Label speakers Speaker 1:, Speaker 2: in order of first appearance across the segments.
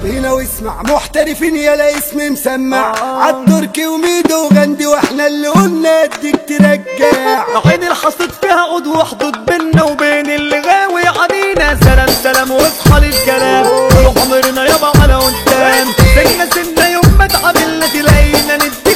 Speaker 1: هنا واسمع محترفين يلا اسم مسمع عالتركي وميدو وغندي واحنا اللي قلنا اديك ترجع
Speaker 2: عين الحصد فيها عود وحدود بينا وبين اللي غاوي علينا سلام سلام واصحى للكلام طول عمرنا يابا على قدام سنة سنة يوم ما اتقابلنا تلاقينا نديك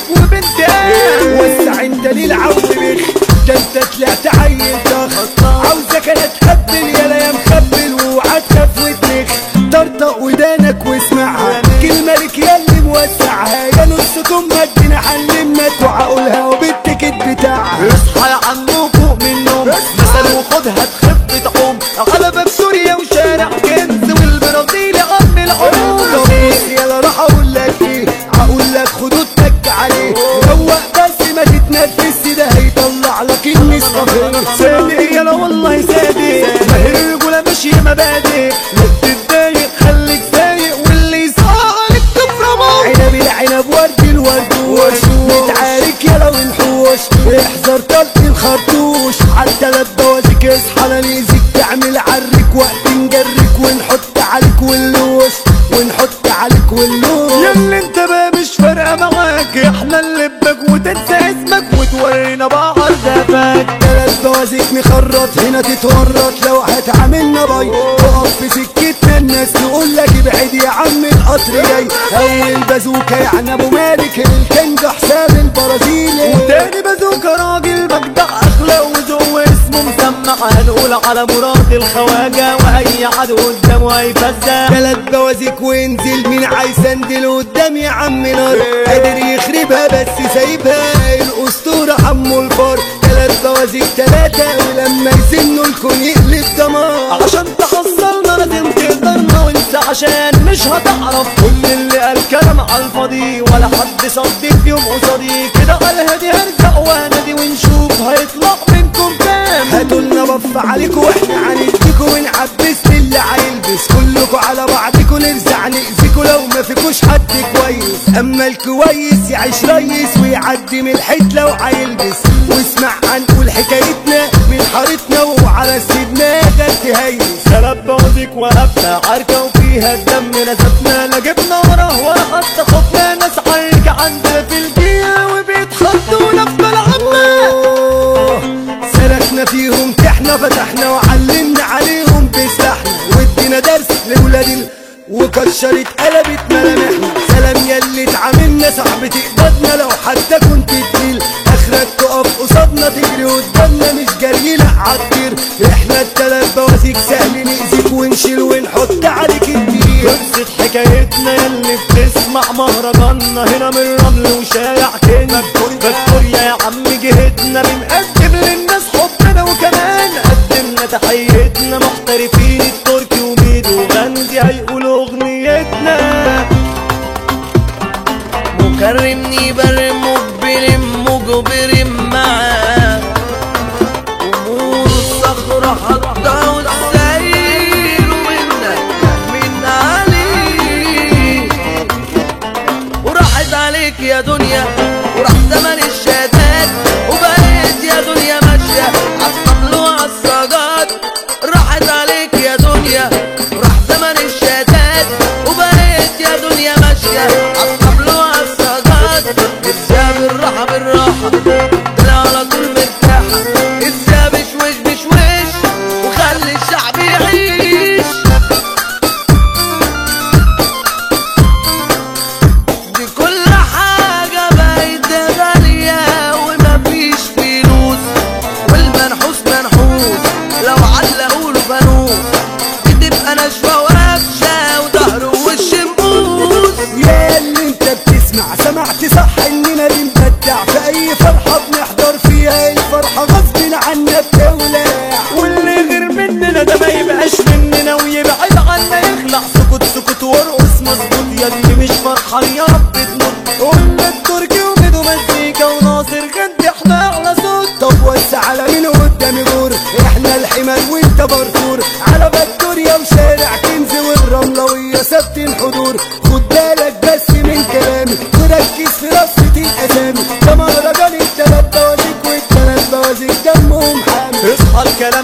Speaker 2: وبنتام
Speaker 1: وسع انت للعود بخ ده انت طلعت عيل ضخ عاوزك انا اتقبل يلا يا مخبل واوعى تخاف وتنخ طرطق ودانك واسمعها كلمة لك يا اللي موسعها يا نص كمك دينا حنلمك وعقولها وبالتكت بتاعها
Speaker 2: اصحى يا عم فوق من النوم مثل وخدها تخف تعوم على باب سوريا وشارع كنز والبرازيل عم العروض
Speaker 1: طب بص يلا راح اقول لك ايه هقول لك خدودك عليه روق بس ما تتنفس ده هيطلع لك النسخة
Speaker 2: صادق يلا والله صادق ما هي الرجولة ماشية مبادئ لا تتضايق خليك سايق واللي يسعى كفر موت
Speaker 1: عنب العنب ورد الوردوش نتعارك يلا ونحوش احذر طلق الخرطوش عالتلات بوازيك اصحى لا نأذيك تعمل عرك وقت نجرك ونحط عليك واللوش ونحط عليك واللوش
Speaker 2: ياللي انت بقى مش فارقة معاك احنا نلبك وتنسى اسمك وتورينا بعض دفاك
Speaker 1: تلات بوازيك نخرط هنا تتورط لو هتعاملنا باي تقف في سكتنا الناس تقول لك ابعد يا عم القطر جاي اول بازوكا يعني ابو مالك الكنج حسام البرازيلي
Speaker 2: وتاني بازوكا راجل مجدع اخلاق وذوق اسمه مسمع هنقول على مراد الخواجة واي عدو قدامه هيفزع
Speaker 1: تلات بوازيك وانزل مين عايز اندل قدام يا عم نار قادر يخربها بس سايبها الاسطورة حمو الفار تلات بوازيك تلاتة ولما يسنوا الكون يقلب دمار
Speaker 2: عشان تحصلنا لازم تقدرنا وانت عشان مش هتعرف كل اللي قال كلام على الفاضي ولا حد صدق يوم قصادي كده قال هدي هرزق وهندي ونشوف هيطلع منكم كام
Speaker 1: هاتوا لنا بف عليكوا واحنا هنديكوا ونعبس اللي هيلبس كلكوا على بعضكوا نرزع نأذيكوا لو ما فيكوش حد كويس اما الكويس يعيش ريس ويعدي من الحيط لو هيلبس واسمع هنقول حكايتنا من حارتنا وعلى سيدنا ده تهيس
Speaker 2: سلب بوزك وقفنا عركة وفيها الدم نزفنا لا جبنا وراه ولا حتى خفنا ناس عركة عندنا في الجية وبيتخطونا في ملعبنا
Speaker 1: أوه، سلكنا فيهم تحنا فتحنا وعلمنا عليهم بسلاحنا وادينا درس لولاد ال... وكشرت قلبت ملامحنا سلام ياللي اتعاملنا صاحب تقبضنا لو حتى كنت تقيل اخرك تقف قصادنا تجري قدامنا مش جري لا عطير احنا التلات بوازيك سهل نأذيك ونشيل ونحط عليك الدير
Speaker 2: خلصت حكايتنا ياللي بتسمع مهرجاننا هنا من رمل وشارع كنز فاكتوريا يا عم جهتنا بنقدم للناس حبنا وكمان قدمنا تحيتنا محترفين التركي وميدو وغندي هيقولوا اغنيتنا
Speaker 3: مكرمني برم مقبل مجبر معاه أمور الصخرة حتى والسير منك من عليك وراحت عليك يا دنيا وراح زمن الشتات وبقيت يا دنيا ماشية عالطبل وعالسجاد راحت عليك يا دنيا وراح زمن الشتات وبقيت يا دنيا ماشية عالطبل وعالسجاد ازاي بالراحة بالراحة ده على طول مرتاحة ازاي بشوش بشوش وخلي الشعب يعيش دي كل حاجة بقت غالية ومفيش فلوس والمنحوس منحوس لو علقوا له فانوس دي تبقى ناشفة ورفشة وظهره وش مبوس
Speaker 1: يا اللي انت بتسمع سمعت صح اننا بنبدع في اي فرحة بنحضر فيها الفرحة غصب عنا بتولع
Speaker 2: واللي غير مننا ده ما يبقاش مننا ويبعد عنا يخلع سكوت سكوت وارقص مظبوط يا اللي مش فرحان يا رب تموت قلنا التركي وميدو مزيكا وناصر غندي احنا اعلى صوت
Speaker 1: طب وسع على مين قدامي غور احنا الحمل وانت برفور على فيكتوريا وشارع كنز والرملوية ثابتين حضور خد بالك بس من كلامي وركز في رصة الاسامي ده مهرجان التلات بوازيك والتلات بوازيك دمهم حامي
Speaker 2: اصحى الكلام جاي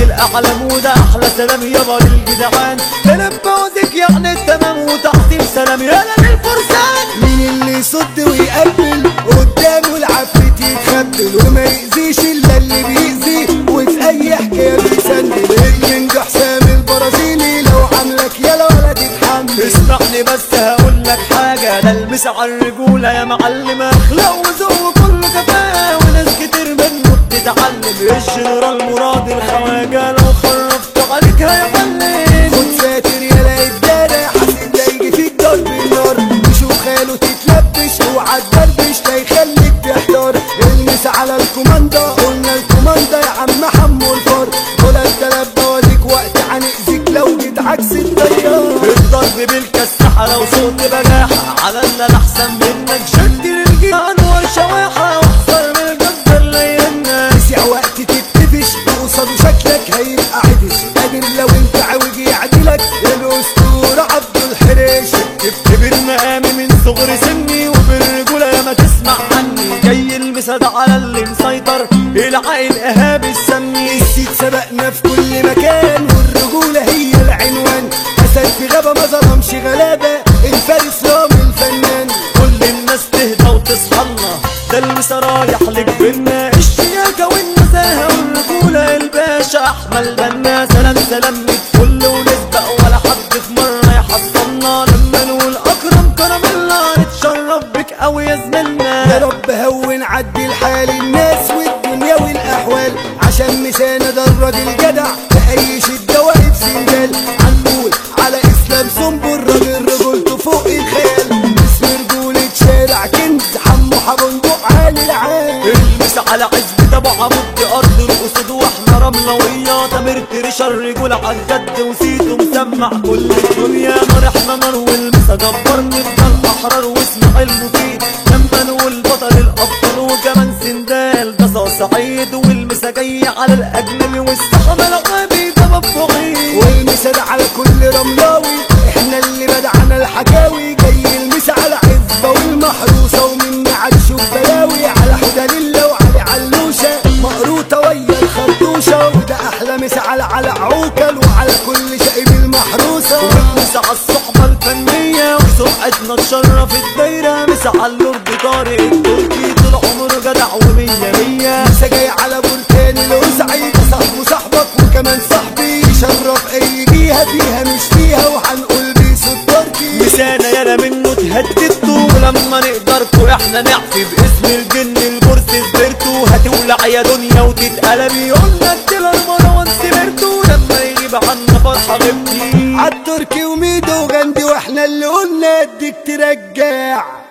Speaker 2: الاعلام وده احلى سلام يابا للجدعان كلام بوزك يعني التمام وتعظيم سلام يالا للفرسان
Speaker 1: مين اللي يصد ويقبل قدامه العفريت يتخبل وما يأذيش الا اللي بيأذي وفي اي حكايه بيسندل الكينج حسام البرازيلي لو عاملك يلا ولا تتحمل
Speaker 2: اسمعني بس هقول لك حاجة ده المس على الرجولة يا معلم اخلاق وذوق كله كفاءة وناس كتير منه بتتعلم الجنرال مراد الخواجة لو خرفت عليك هيعلم
Speaker 1: خد ساتر يا الدارة حاسب ده يجي فيك ضرب النار تشوف خاله تتلبش اوعى تدربش لا يخليك تحتار المس على الكوماندا قلنا الكوماندا يا عم حمو الفار ولا التلات بوازيك وقت هنأذيك لو جيت عكس التيار
Speaker 2: الضرب بالكساحة لو صوت بجاحة على اللي أنا احسن منك شد للجيل انور شواحة واحذر من الجزر لينا
Speaker 1: تسع وقت تتقفش قصاده شكلك هيبقى عدش قادر لو انت عاوج يعدلك الاسطورة عبد الحريش
Speaker 2: كبر مقامي من صغر سني وبالرجولة يا ما تسمع عني جاي المساد على اللي مسيطر العائل ايهاب السمي
Speaker 1: السيد سبقنا في كل مكان والرجولة هي العنوان أسد في غابة ما ظلمش غلابة الفارس رامي الفنان
Speaker 2: كل الناس تهدى وتصحلنا ده المسا رايح لكبرنا الشياكة والنزاهة والرجولة الباشا أحمد بنا سلام سلام كل ونسبق ولا حد في مرة يحصلنا لما نقول أكرم كرم الله نتشرف بك أوي يا
Speaker 1: يا
Speaker 2: زميلنا
Speaker 1: رب هون عدي الحال الناس والدنيا والأحوال عشان مسانا ده الراجل جدع في أي شدة واقف سندال هنقول على إسلام سنبل راجل رجولته فوق الخيال اسم رجولة شارع كنز حمو حبندق عالي العال
Speaker 2: المس على عزب تبع عمود أرض الأسود وإحنا رملة ويا تامر تريشة الرجولة عالجد وسيته مسمع كل الدنيا نار إحنا نار والمسا جبار نفضل أحرار واسمع المفيد لما نقول بطل الأبطال وكمان سندال ده صار سعيد والمسا جاي على الأجنبي والسحب الغبي ده مفروغين
Speaker 1: والمثال على كل رملاوي احنا اللي بدعنا الحكاوي جاي المس على عزبة والمحروسة ومن عدشوف بلاوي على حدى لله وعلي علوشة مقروطة ويا الخرطوشة وده أحلى مس على على عوكل وعلى كل شقي المحروسة
Speaker 2: مسا على الصحبة الفنية وسرعتنا تشرف الدايرة مسا على اللورد طارق التركي طول عمره جدع ومية مية
Speaker 1: لسه جاي على بركان لو سعيد صاحبه صاحبك وكمان صاحبي يشرف اي جيها فيها مش فيها وهنقول بيسو التركي
Speaker 2: لسانة يالا منه تهددتوا ولما نقدركوا احنا نعفي باسم الجن البرس سبرتوا هتولع يا دنيا وتتقلب يقولنا الديلر مروان سبرتوا لما يجيب عنا فرحة غبتي
Speaker 1: عالتركي وميدو وغندي واحنا اللي قلنا اديك ترجع